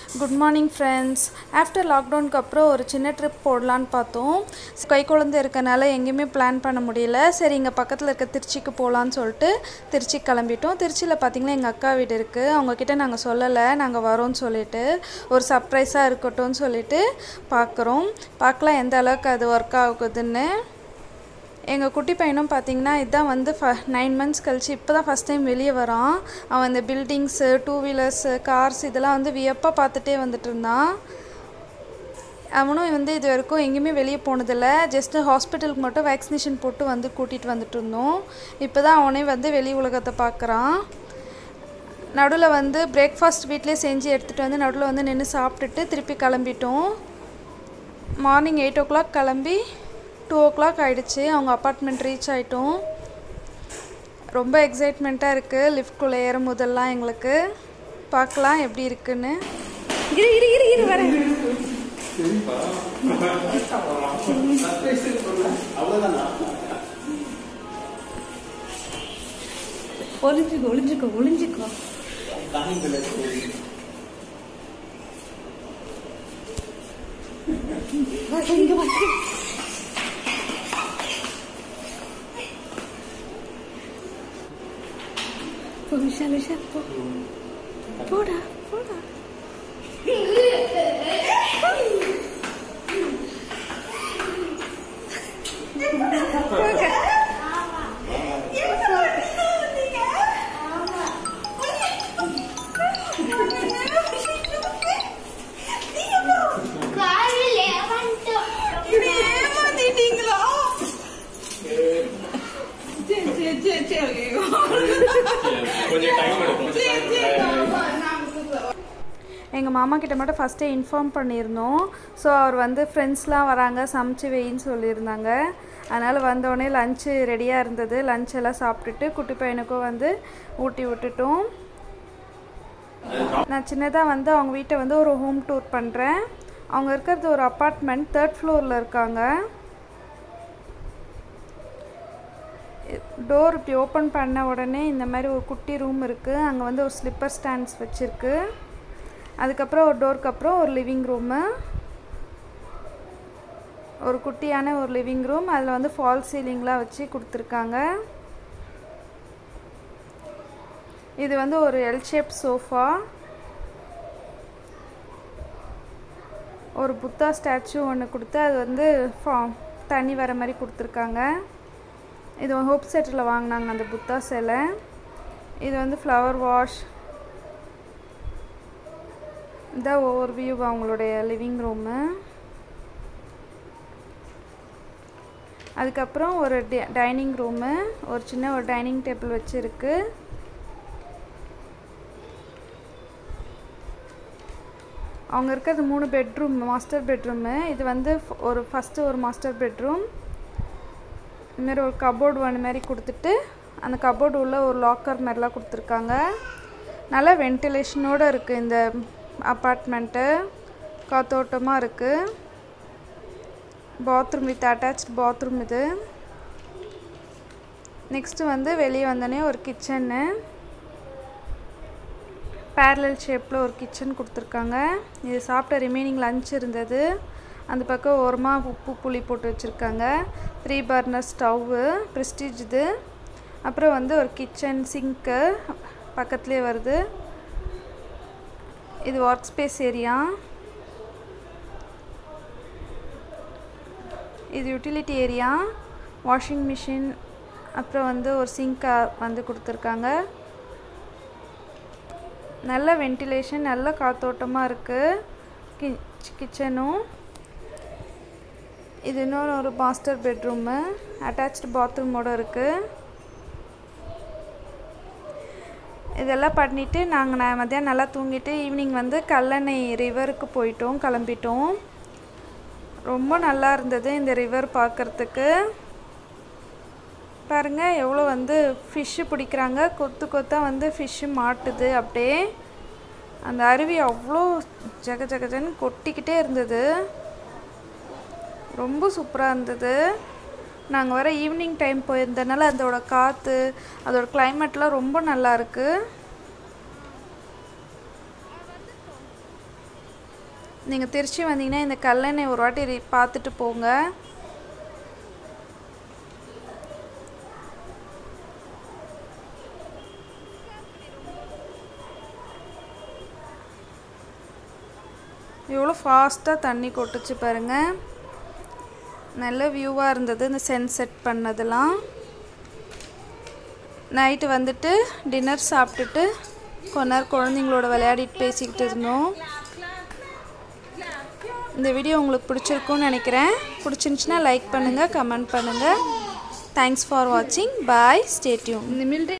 Good morning friends after லாக்டவுனுக்கு அப்புறம் ஒரு சின்ன ட்ரிப் போடலான்னு பார்த்தோம் கை குழந்தை இருக்கனால எங்கேயுமே பிளான் பண்ண முடியல சரி இங்கே பக்கத்தில் இருக்க திருச்சிக்கு போகலான்னு சொல்லிட்டு திருச்சி கிளம்பிட்டோம் திருச்சியில் பார்த்தீங்கன்னா எங்கள் அக்கா வீடு இருக்குது அவங்கக்கிட்ட நாங்கள் சொல்லலை நாங்கள் வரோம்னு சொல்லிட்டு ஒரு சர்ப்ரைஸாக இருக்கட்டும்னு சொல்லிட்டு பார்க்குறோம் பார்க்கலாம் எந்த அளவுக்கு அது ஒர்க் ஆகுதுன்னு எங்கள் குட்டி பையனும் பார்த்தீங்கன்னா இதுதான் வந்து ஃப நைன் மந்த்ஸ் கழிச்சு இப்போ தான் ஃபஸ்ட் டைம் வெளியே வரான் அவன் இந்த பில்டிங்ஸு டூ வீலர்ஸு கார்ஸ் இதெல்லாம் வந்து வியப்பாக பார்த்துட்டே வந்துட்டு இருந்தான் அவனும் வந்து இது வரைக்கும் எங்கேயுமே வெளியே போனதில்லை ஜஸ்ட்டு ஹாஸ்பிட்டலுக்கு மட்டும் வேக்சினேஷன் போட்டு வந்து கூட்டிகிட்டு வந்துட்டு இருந்தோம் இப்போ தான் அவனே வந்து வெளி உலகத்தை பார்க்குறான் நடுவில் வந்து பிரேக்ஃபாஸ்ட் வீட்டிலே செஞ்சு எடுத்துகிட்டு வந்து நடுவில் வந்து நின்று சாப்பிட்டுட்டு திருப்பி கிளம்பிட்டோம் மார்னிங் எயிட் ஓ கிளாக் கிளம்பி டூ ஓ கிளாக் ஆகிடுச்சு அவங்க அப்பார்ட்மெண்ட் ரீச் ஆகிட்டோம் ரொம்ப எக்ஸைட்மெண்ட்டாக இருக்குது லிஃப்ட்குள்ளே ஏறும் போதெல்லாம் எங்களுக்கு பார்க்கலாம் எப்படி இருக்குன்னு இரு இரு இரு இரு வரேன் ஒளிஞ்சுக்கோ ஒளிஞ்சுக்கோ ஒளிஞ்சுக்கோ வா, இங்க வா. போ விஷால் விஷால் போ போடா போடா கொஞ்சம் டைம் எடுக்கும் எங்கள் மாமா கிட்ட மட்டும் ஃபஸ்ட்டே இன்ஃபார்ம் பண்ணியிருந்தோம் ஸோ அவர் வந்து ஃப்ரெண்ட்ஸ்லாம் வராங்க சமைச்சு வைன்னு சொல்லியிருந்தாங்க அதனால் வந்தோடனே லஞ்சு ரெடியாக இருந்தது லஞ்ச் எல்லாம் சாப்பிட்டுட்டு குட்டி பையனுக்கும் வந்து ஊட்டி விட்டுட்டோம் நான் சின்னதாக வந்து அவங்க வீட்டை வந்து ஒரு ஹோம் டூர் பண்ணுறேன் அவங்க இருக்கிறது ஒரு அப்பார்ட்மெண்ட் தேர்ட் ஃப்ளோரில் இருக்காங்க டோர் இப்படி ஓப்பன் பண்ண உடனே இந்த மாதிரி ஒரு குட்டி ரூம் இருக்குது அங்கே வந்து ஒரு ஸ்லிப்பர் ஸ்டாண்ட்ஸ் வச்சுருக்கு அதுக்கப்புறம் ஒரு டோருக்கு அப்புறம் ஒரு லிவிங் ரூமு ஒரு குட்டியான ஒரு லிவிங் ரூம் அதில் வந்து ஃபால் சீலிங்லாம் வச்சு கொடுத்துருக்காங்க இது வந்து ஒரு எல் ஷேப் சோஃபா ஒரு புத்தா ஸ்டாச்சு ஒன்று கொடுத்து அது வந்து ஃபா- தண்ணி வர மாதிரி கொடுத்துருக்காங்க இது ஹோப் செட்டில் வாங்கினாங்க அந்த புத்தா சிலை இது வந்து ஃப்ளவர் வாஷ் இதான் ஒவ்வொரு வியூ அவங்களுடைய லிவிங் ரூமு அதுக்கப்புறம் ஒரு டைனிங் ரூமு ஒரு சின்ன ஒரு டைனிங் டேபிள் வச்சுருக்கு அவங்க இருக்கிறது மூணு பெட்ரூம் மாஸ்டர் பெட்ரூமு இது வந்து ஃப- ஒரு ஃபஸ்ட்டு ஒரு மாஸ்டர் பெட்ரூம் இதுமாரி ஒரு கபோர்டு ஒன்று மாதிரி கொடுத்துட்டு அந்த கபோர்டு உள்ள ஒரு லாக்கர் மாதிரிலாம் கொடுத்துருக்காங்க நல்லா வென்டிலேஷனோடு இருக்குது இந்த அப்பார்ட்மெண்ட்டு காத்தோட்டமாக இருக்குது பாத்ரூம் வித் அட்டாச்ட் பாத்ரூம் இது நெக்ஸ்ட்டு வந்து வெளியே வந்தோடனே ஒரு கிச்சன்னு பேரலல் ஷேப்பில் ஒரு கிச்சன் கொடுத்துருக்காங்க இது சாப்பிட்ட ரிமைனிங் லஞ்ச் இருந்தது அந்த பக்கம் ஓரமாக உப்பு புளி போட்டு வச்சுருக்காங்க த்ரீ பர்னர் ஸ்டவ்வு ப்ரெஸ்டீஜ் இது அப்புறம் வந்து ஒரு கிச்சன் சிங்க்கு பக்கத்துலேயே வருது இது ஒர்க் ஸ்பேஸ் ஏரியா இது யூட்டிலிட்டி ஏரியா வாஷிங் மிஷின் அப்புறம் வந்து ஒரு சிங்க் வந்து கொடுத்துருக்காங்க நல்ல வென்டிலேஷன் நல்ல காத்தோட்டமாக இருக்குது கி கிச்சனும் இது இன்னொரு ஒரு மாஸ்டர் பெட்ரூமு அட்டாச்டு பாத்ரூமோடு இருக்குது இதெல்லாம் பண்ணிவிட்டு நாங்கள் நான் மத்தியானம் நல்லா தூங்கிட்டு ஈவினிங் வந்து கல்லணை ரிவருக்கு போயிட்டோம் கிளம்பிட்டோம் ரொம்ப நல்லா இருந்தது இந்த ரிவர் பார்க்குறதுக்கு பாருங்க எவ்வளோ வந்து ஃபிஷ்ஷு பிடிக்கிறாங்க கொத்து கொத்தாக வந்து ஃபிஷ்ஷு மாட்டுது அப்படியே அந்த அருவி அவ்வளோ ஜக ஜகஜன்னு கொட்டிக்கிட்டே இருந்தது ரொம்ப சூப்பராக இருந்தது நாங்கள் வர ஈவினிங் டைம் போயிருந்தனால அதோட காற்று அதோட கிளைமேட்லாம் ரொம்ப நல்லா இருக்குது நீங்கள் திருச்சி வந்தீங்கன்னா இந்த கல்லணை ஒரு வாட்டி re- பார்த்துட்டு போங்க எவ்வளோ ஃபாஸ்ட்டாக தண்ணி கொட்டுச்சு பாருங்கள் நல்ல வியூவாக இருந்தது இந்த சென்செட் பண்ணதெல்லாம் நைட்டு வந்துட்டு டின்னர் சாப்பிட்டுட்டு கொஞ்ச நேரம் குழந்தைங்களோட விளையாடிட்டு பேசிக்கிட்டு இருந்தோம் இந்த வீடியோ உங்களுக்கு பிடிச்சிருக்கும்னு நினைக்கிறேன் பிடிச்சிருந்துச்சின்னா லைக் பண்ணுங்கள் கமெண்ட் பண்ணுங்கள் தேங்க்ஸ் ஃபார் வாட்சிங் பாய் ஸ்டேட்யூன் இந்த மில்ட்ரி